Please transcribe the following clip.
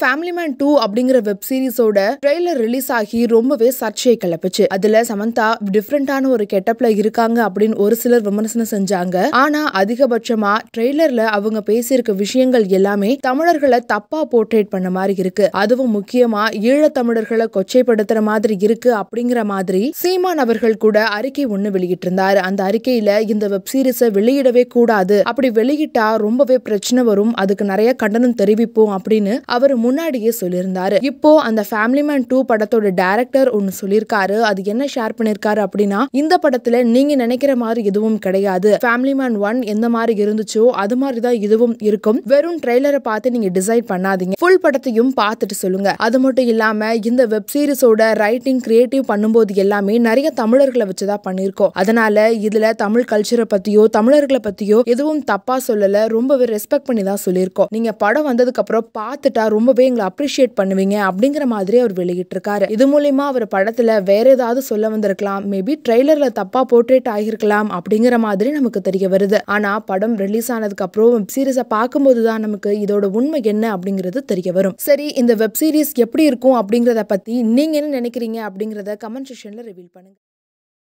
family man two அப்படிங்கிற web சீரிஸோட trailer release ஆகி ரொம்பவே சர்ச்சையை கிளப்புச்சு அதுல சமந்தா டிஃப்ரெண்டான ஒரு கெட்டப்ல இருக்காங்க அப்படின்னு ஒரு சிலர் விமர்சனம் செஞ்சாங்க ஆனா அதிகபட்சமா ட்ரெய்லர்ல அவங்க பேசியிருக்க விஷயங்கள் எல்லாமே தமிழர்களை தப்பா போர்ட்ரேட் பண்ண மாதிரி இருக்கு அதுவும் முக்கியமா ஈழத்தமிழர்களை கொச்சைப்படுத்துற மாதிரி இருக்கு அப்படிங்கிற மாதிரி சீமான் அவர்கள் கூட அறிக்கை ஒண்ணு வெளியிட்டிருந்தாரு அந்த அறிக்கையில இந்த வெப் சீரிஸை வெளியிடவே கூடாது அப்படி வெளியிட்டா ரொம்பவே பிரச்சனை வரும் அதுக்கு நிறைய கண்டனம் தெரிவிப்போம் அப்படின்னு அவர் முன்னாடியே சொல்லியிருந்தாரு இப்போ அந்த ஃபேமிலி மேன் டூ படத்தோட டைரக்டர் ஒன்னு சொல்லியிருக்காரு அது என்ன ஷேர் பண்ணிருக்காரு அப்படின்னா இந்த படத்துல நீங்க நினைக்கிற மாதிரி எதுவும் கிடையாது ஃபேமிலி மேன் ஒன் எந்த மாதிரி இருந்துச்சோ அது மாதிரி தான் இதுவும் இருக்கும் வெறும் ட்ரெய்லரை பார்த்து நீங்க டிசைட் பண்ணாதீங்க ஃபுல் படத்தையும் பார்த்துட்டு சொல்லுங்க அது மட்டும் இல்லாம இந்த வெப் சீரிஸோட ரைட்டிங் கிரியேட்டிவ் பண்ணும்போது எல்லாமே நிறைய தமிழர்களை வச்சுதான் பண்ணியிருக்கோம் அதனால இதுல தமிழ் கல்ச்சரை பத்தியோ தமிழர்களை பத்தியோ எதுவும் தப்பா சொல்லல ரொம்பவே ரெஸ்பெக்ட் பண்ணி தான் சொல்லியிருக்கோம் நீங்க படம் வந்ததுக்கு அப்புறம் பார்த்துட்டா ரொம்பவே எங்களை அப்ரிஷியேட் பண்ணுவீங்க அப்படிங்கிற மாதிரி அவர் வெளியிட்டிருக்காரு இது மூலியமா அவர் படத்துல வேற ஏதாவது சொல்ல வந்திருக்கலாம் மேபி ட்ரெய்லர்ல தப்பா போர்ட்ரேட் ஆகியிருக்கலாம் அப்படிங்கிற மாதிரி நமக்கு தெரிய வருது ஆனா படம் ரிலீஸ் ஆனதுக்கு அப்புறம் வெப் சீரிஸை பார்க்கும்போது தான் நமக்கு இதோட உண்மை என்ன அப்படிங்கிறது தெரிய வரும் சரி இந்த வெப் சீரிஸ் எப்படி இருக்கும் அப்படிங்கறத பத்தி நீங்க என்ன நினைக்கிறீங்க அப்படிங்கறத கமெண்ட் செக்ஷன்ல ரிவீல் பண்ணுங்க